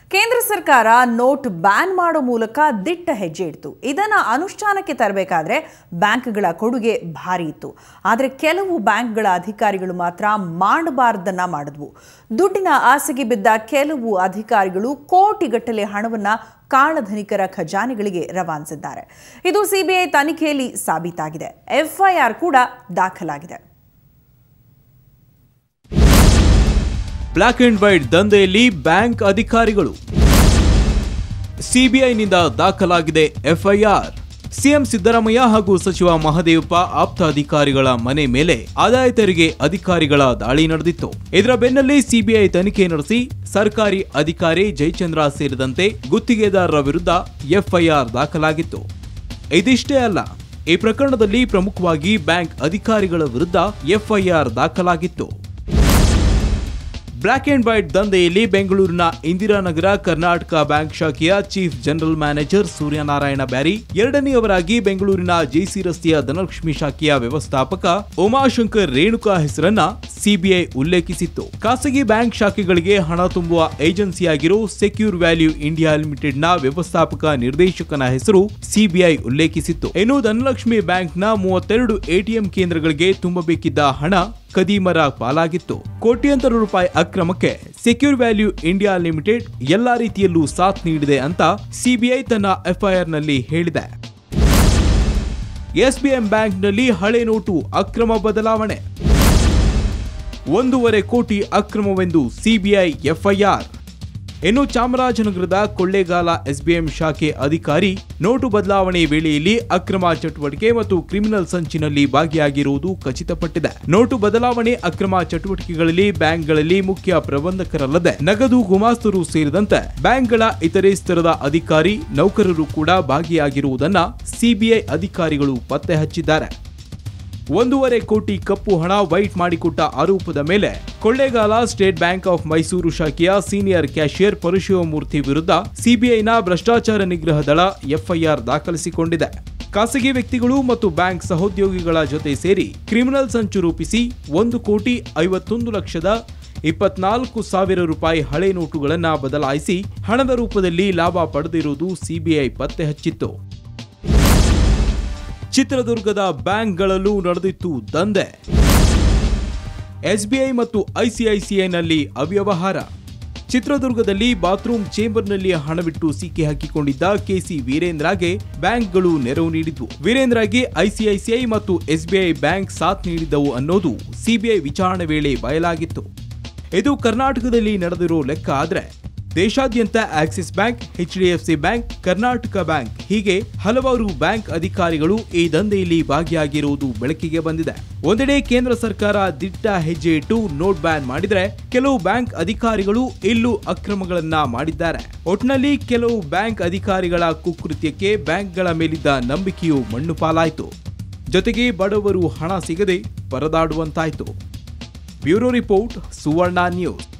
ಕೇಂದ್ರ ಸರ್ಕಾರ note ban ಮಾಡೋ ಮೂಲಕ ದಿಟ್ಟ ಹೆಜ್ಜೆ ಇಡ್ತು ಇದನ್ನು ಅನುಷ್ಠಾನಕ್ಕೆ ತರಬೇಕಾದ್ರೆ ಬ್ಯಾಂಕ್ಗಳ ಕೊಡುಗೆ ಭಾರಿ ಇತ್ತು ಆದರೆ ಕೆಲವು ಬ್ಯಾಂಕ್ಗಳ ಅಧಿಕಾರಿಗಳು ಮಾತ್ರ ಮಾಡಬಾರ್ದನ್ನ ಮಾಡಿದ್ವು ದುಡ್ಡಿನ ಆಸೆಗೆ ಬಿದ್ದ ಕೆಲವು ಅಧಿಕಾರಿಗಳು ಕೋಟಿಗಟ್ಟಲೆ ಹಣವನ್ನ ಕಾಳಧನಿಕರ ಖಜಾನೆಗಳಿಗೆ ರವಾನಿಸಿದ್ದಾರೆ ಇದು ಸಿಬಿಐ ತನಿಖೆಯಲ್ಲಿ ಸಾಬೀತಾಗಿದೆ ಎಫ್ಐಆರ್ ಕೂಡ ದಾಖಲಾಗಿದೆ ಬ್ಲಾಕ್ ಅಂಡ್ ವೈಟ್ ದಂಧೆಯಲ್ಲಿ ಬ್ಯಾಂಕ್ ಅಧಿಕಾರಿಗಳು ಸಿಬಿಐನಿಂದ ದಾಖಲಾಗಿದೆ ಎಫ್ಐಆರ್ ಸಿಎಂ ಸಿದ್ದರಾಮಯ್ಯ ಹಾಗೂ ಸಚಿವ ಮಹದೇವಪ್ಪ ಆಪ್ತ ಅಧಿಕಾರಿಗಳ ಮನೆ ಮೇಲೆ ಆದಾಯ ತೆರಿಗೆ ಅಧಿಕಾರಿಗಳ ದಾಳಿ ನಡೆದಿತ್ತು ಇದರ ಬೆನ್ನಲ್ಲೇ ಸಿಬಿಐ ತನಿಖೆ ನಡೆಸಿ ಸರ್ಕಾರಿ ಅಧಿಕಾರಿ ಜಯಚಂದ್ರ ಸೇರಿದಂತೆ ಗುತ್ತಿಗೆದಾರರ ವಿರುದ್ಧ ಎಫ್ಐಆರ್ ದಾಖಲಾಗಿತ್ತು ಇದಿಷ್ಟೇ ಅಲ್ಲ ಈ ಪ್ರಕರಣದಲ್ಲಿ ಪ್ರಮುಖವಾಗಿ ಬ್ಯಾಂಕ್ ಅಧಿಕಾರಿಗಳ ವಿರುದ್ಧ ಎಫ್ಐಆರ್ ದಾಖಲಾಗಿತ್ತು ಬ್ಲಾಕ್ ಅಂಡ್ ವೈಟ್ ದಂಧೆಯಲ್ಲಿ ಬೆಂಗಳೂರಿನ ಇಂದಿರಾನಗರ ಕರ್ನಾಟಕ ಬ್ಯಾಂಕ್ ಶಾಖೆಯ chief general manager Suryanarayana Byari ಎರಡನೆಯವರಾಗಿ ಬೆಂಗಳೂರಿನ ಜೆಸಿ ರಸ್ತೆಯ ಧನಲಕ್ಷ್ಮಿ ಶಾಖೆಯ ವ್ಯವಸ್ಥಾಪಕ ಉಮಾಶಂಕರ್ ರೇಣುಕಾ ಹೆಸರನ್ನ ಸಿಬಿಐ ಉಲ್ಲೇಖಿಸಿತ್ತು ಖಾಸಗಿ ಬ್ಯಾಂಕ್ ಶಾಖೆಗಳಿಗೆ ಹಣ ತುಂಬುವ ಏಜೆನ್ಸಿಯಾಗಿರೋ ಸೆಕ್ಯೂರ್ ವ್ಯಾಲ್ಯೂ ಇಂಡಿಯಾ ಲಿಮಿಟೆಡ್ನ ವ್ಯವಸ್ಥಾಪಕ ನಿರ್ದೇಶಕನ ಹೆಸರು ಸಿಬಿಐ ಉಲ್ಲೇಖಿಸಿತ್ತು ಇನ್ನು ಧನಲಕ್ಷ್ಮಿ ಬ್ಯಾಂಕ್ನ ಮೂವತ್ತೆರಡು ಎಟಿಎಂ ಕೇಂದ್ರಗಳಿಗೆ ತುಂಬಬೇಕಿದ್ದ ಹಣ ಕದೀಮರ ಪಾಲಾಗಿತ್ತು ಕೋಟ್ಯಂತರ ರೂಪಾಯಿ ಅಕ್ರಮಕ್ಕೆ ಸೆಕ್ಯೂರ್ ವ್ಯಾಲ್ಯೂ ಇಂಡಿಯಾ ಲಿಮಿಟೆಡ್ ಎಲ್ಲಾ ರೀತಿಯಲ್ಲೂ ಸಾಥ್ ನೀಡಿದೆ ಅಂತ ಸಿಬಿಐ ತನ್ನ ಎಫ್ಐಆರ್ ನಲ್ಲಿ ಹೇಳಿದೆ ಎಸ್ಬಿಎಂ ಬ್ಯಾಂಕ್ನಲ್ಲಿ ಹಳೆ ನೋಟು ಅಕ್ರಮ ಬದಲಾವಣೆ ಒಂದೂವರೆ ಕೋಟಿ ಅಕ್ರಮವೆಂದು ಸಿಬಿಐ ಎಫ್ಐಆರ್ ಇನ್ನು ಚಾಮರಾಜನಗರದ ಕೊಳ್ಳೇಗಾಲ ಎಸ್ಬಿಎಂ ಶಾಖೆ ಅಧಿಕಾರಿ ನೋಟು ಬದಲಾವಣೆ ವೇಳೆಯಲ್ಲಿ ಅಕ್ರಮ ಚಟುವಟಿಕೆ ಮತ್ತು ಕ್ರಿಮಿನಲ್ ಸಂಚಿನಲ್ಲಿ ಭಾಗಿಯಾಗಿರುವುದು ಖಚಿತಪಟ್ಟಿದೆ ನೋಟು ಬದಲಾವಣೆ ಅಕ್ರಮ ಚಟುವಟಿಕೆಗಳಲ್ಲಿ ಬ್ಯಾಂಕ್ಗಳಲ್ಲಿ ಮುಖ್ಯ ಪ್ರಬಂಧಕರಲ್ಲದೆ ನಗದು ಗುಮಾಸ್ತರು ಸೇರಿದಂತೆ ಬ್ಯಾಂಕ್ಗಳ ಇತರೆ ಸ್ತರದ ಅಧಿಕಾರಿ ನೌಕರರು ಕೂಡ ಭಾಗಿಯಾಗಿರುವುದನ್ನ ಸಿಬಿಐ ಅಧಿಕಾರಿಗಳು ಪತ್ತೆ ಹಚ್ಚಿದ್ದಾರೆ ಒಂದೂವರೆ ಕೋಟಿ ಕಪ್ಪು ಹಣ ವೈಟ್ ಮಾಡಿಕೊಟ್ಟ ಆರೋಪದ ಮೇಲೆ Kollegal State Bank of Mysuru ಶಾಖೆಯ ಸೀನಿಯರ್ ಕ್ಯಾಷಿಯರ್ ಪರಶಿವಮೂರ್ತಿ ವಿರುದ್ಧ ಸಿಬಿಐನ ಭ್ರಷ್ಟಾಚಾರ ನಿಗ್ರಹ ದಳ ಎಫ್ಐಆರ್ ದಾಖಲಿಸಿಕೊಂಡಿದೆ ಖಾಸಗಿ ವ್ಯಕ್ತಿಗಳು ಮತ್ತು ಬ್ಯಾಂಕ್ ಸಹೋದ್ಯೋಗಿಗಳ ಜೊತೆ ಸೇರಿ ಕ್ರಿಮಿನಲ್ ಸಂಚು ರೂಪಿಸಿ ಒಂದು ಕೋಟಿ ಐವತ್ತೊಂದು ಲಕ್ಷದ ಇಪ್ಪತ್ನಾಲ್ಕು ಸಾವಿರ ರೂಪಾಯಿ ಹಳೆ ನೋಟುಗಳನ್ನು ಬದಲಾಯಿಸಿ ಹಣದ ರೂಪದಲ್ಲಿ ಲಾಭ ಪಡೆದಿರುವುದು ಸಿಬಿಐ ಪತ್ತೆ ಹಚ್ಚಿತ್ತು ಚಿತ್ರದುರ್ಗದ ಬ್ಯಾಂಕ್ಗಳಲ್ಲೂ ನಡೆದಿತ್ತು ದಂಧೆ ಎಸ್ಬಿಐ ಮತ್ತು ಐಸಿಐಸಿಐನಲ್ಲಿ ಅವ್ಯವಹಾರ ಚಿತ್ರದುರ್ಗದಲ್ಲಿ ಬಾತ್ರೂಮ್ ಚೇಂಬರ್ನಲ್ಲಿ ಹಣವಿಟ್ಟು ಸಿಕ್ಕಿ ಹಾಕಿಕೊಂಡಿದ್ದ ಕೆಸಿ ವೀರೇಂದ್ರಗೆ ಬ್ಯಾಂಕ್ಗಳು ನೆರವು ನೀಡಿದ್ವು ವೀರೇಂದ್ರಗೆ ಐಸಿಐಸಿಐ ಮತ್ತು ಎಸ್ಬಿಐ ಬ್ಯಾಂಕ್ ಸಾಥ್ ನೀಡಿದ್ದವು ಅನ್ನೋದು ಸಿಬಿಐ ವಿಚಾರಣೆ ವೇಳೆ ಬಯಲಾಗಿತ್ತು ಇದು ಕರ್ನಾಟಕದಲ್ಲಿ ನಡೆದಿರೋ ಲೆಕ್ಕ ಆದ್ರೆ ದೇಶಾದ್ಯಂತ Axis bank HDFC bank Karnataka bank ಹೀಗೆ ಹಲವಾರು ಬ್ಯಾಂಕ್ ಅಧಿಕಾರಿಗಳು ಈ ದಂಧೆಯಲ್ಲಿ ಭಾಗಿಯಾಗಿರುವುದು ಬೆಳಕಿಗೆ ಬಂದಿದೆ ಒಂದೆಡೆ ಕೇಂದ್ರ ಸರ್ಕಾರ ದಿಟ್ಟ ಹೆಜ್ಜೆ ಇಟ್ಟು ನೋಟ್ ಬ್ಯಾನ್ ಮಾಡಿದ್ರೆ ಕೆಲವು ಬ್ಯಾಂಕ್ ಅಧಿಕಾರಿಗಳು ಇಲ್ಲೂ ಅಕ್ರಮಗಳನ್ನ ಮಾಡಿದ್ದಾರೆ ಒಟ್ನಲ್ಲಿ ಕೆಲವು ಬ್ಯಾಂಕ್ ಅಧಿಕಾರಿಗಳ ಕುಕೃತ್ಯಕ್ಕೆ ಬ್ಯಾಂಕ್ಗಳ ಮೇಲಿದ್ದ ನಂಬಿಕೆಯು ಮಣ್ಣು ಪಾಲಾಯಿತು ಜೊತೆಗೆ ಬಡವರು ಹಣ ಸಿಗದೆ ಪರದಾಡುವಂತಾಯ್ತು ಬ್ಯೂರೋ ರಿಪೋರ್ಟ್ ಸುವರ್ಣ ನ್ಯೂಸ್